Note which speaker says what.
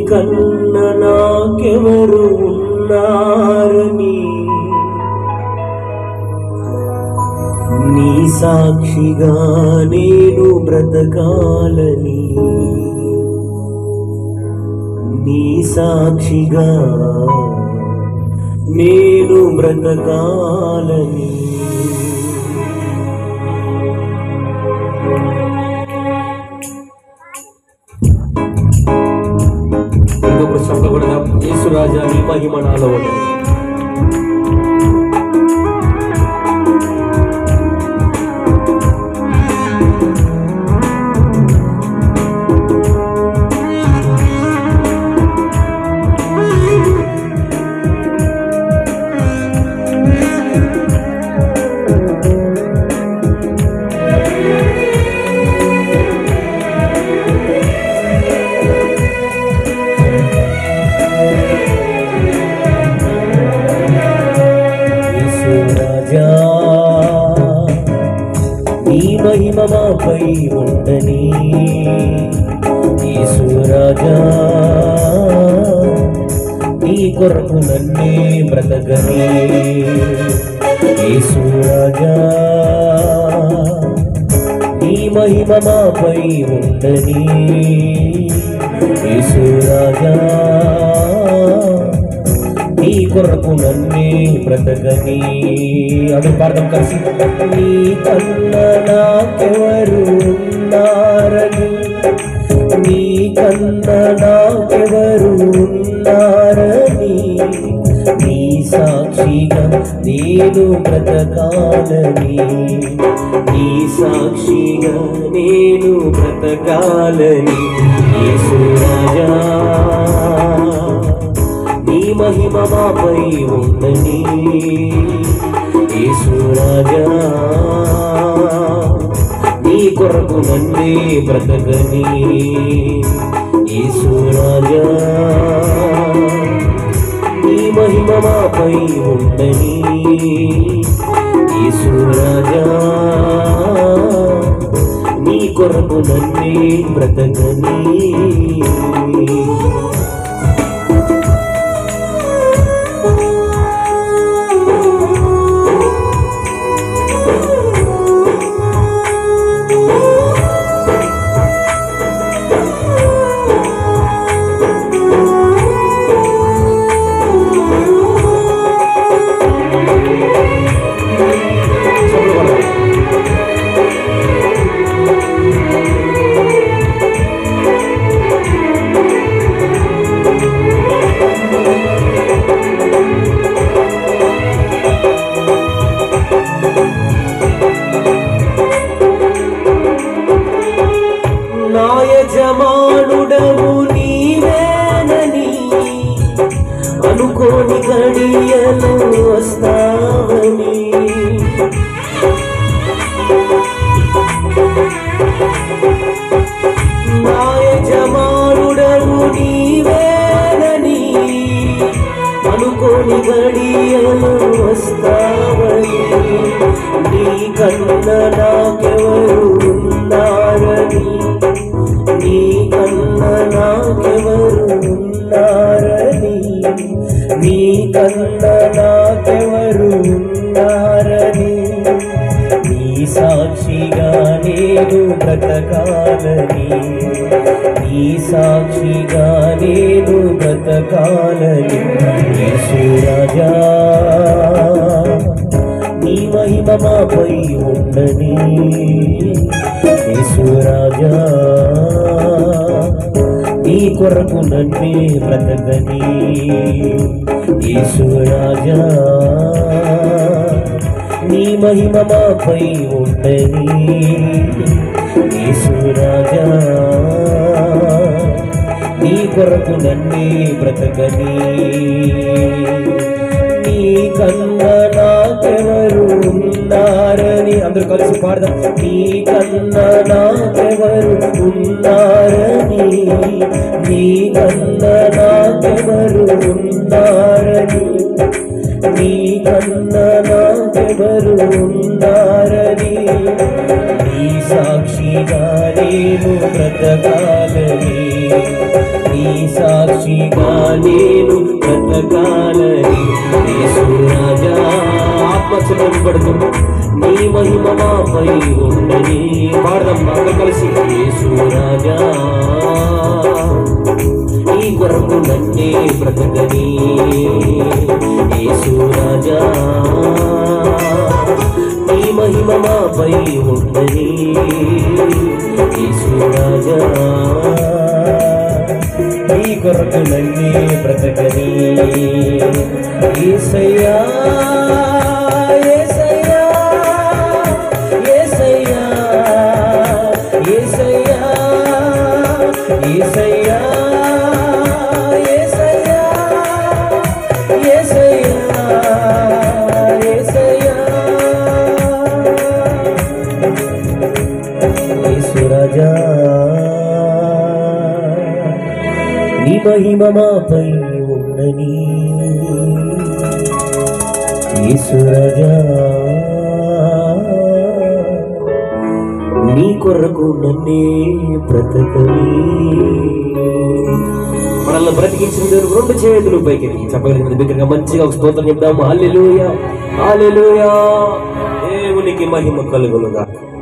Speaker 1: కన్న నాకెవరు ఉన్నారని నీ సాక్షిగా నేను బ్రతకాలని నీ సాక్షిగా నేను బ్రతకాలని ఇంకొక శబ్దం కూడా యేసురాజా నీ మహిమ నాలో ఉన్నది యేసురాజా నీ మహిమ మాపై ఉండని యేసురాజా నీ కొరకు నన్నే బ్రతకని యేసురాజా నీ మహిమ మాపై ఉండని యేసురాజా నీ కొరకు నన్నే బ్రతకని అది పాడదాం కలిసి నీ కన్న నాకెవరు ఉన్నారని నీ కన్న నాకెవరు ఉన్నారని నీ సాక్షిగా నేను బ్రతకాలని నీ సాక్షిగా నేను బ్రతకాలని యేసురాజా నీ మహిమ మాపై ఉండని యేసురాజా నీ కొరకు నన్నే బ్రతకని యేసురాజా నీ మహిమ మాపై ఉండని యేసురాజా నీ కొరకు నన్నే బ్రతకని నాయజమానుడవు నీవేనని అనుకోని గడియలు వస్తావని నాయజమానుడవు నీవేనని అనుకోని గడియలు వస్తావని నీ కన్న నాకెవరు ఉన్నారని నీ కన్న నాకెవరు ఉన్నారని నీ కన్న నాకెవరు ఉన్నారని నీ సాక్షిగా నేను బ్రతకాలని నీ సాక్షిగా నేను బ్రతకాలని యేసురాజా నీ మహిమ మాపై ఉండని యేసురాజా నీ కొరకు నన్నే బ్రతకని యేసురాజా నీ మహిమ మాపై ఉండని యేసురాజా నీ కొరకు నన్నే బ్రతకని నీ కన్న నాకెవరు ఉన్నారని అందరూ కలిసి పాడదాం నీ కన్న నాకెవరు ఉన్నారని నీ కన్న నాకెవరు ఉన్నారని నీ కన్న నాకెవరు ఉన్నారని నీ సాక్షిగా నేను బ్రతకాలని నీ సాక్షి సాక్షిగా నేను బ్రతకాలని యేసు రాజా ఆత్మచలం పడుతుంది నీ మహిమ మాపై ఉండని పాడదాం అందరం కలిసి యేసు రాజా నీ కొరకు నన్నే బ్రతకని యేసు రాజా నీ మహిమ మాపై ఉండని యేసు రాజా నీ కొరకు నన్నే బ్రతకని యేసయ్యా యేసయ్యా యేసయ్యా యేసయ్యా యేసయ్యా యేసయ్యా యేసయ్యా యేసయ్యా యేసురాజా నీ మహిమ మాపై ఉండని యేసురాజా నీ కొరకు నన్నే బ్రతకని మనల్ని బ్రతికించిన దేవుడు రెండు చేతులు పైకి చెప్పగలిగిన దగ్గరగా మంచిగా ఒక స్తోత్రం చెప్దాము హల్లెలూయా హల్లెలూయా దేవునికి మహిమ కలుగునుగా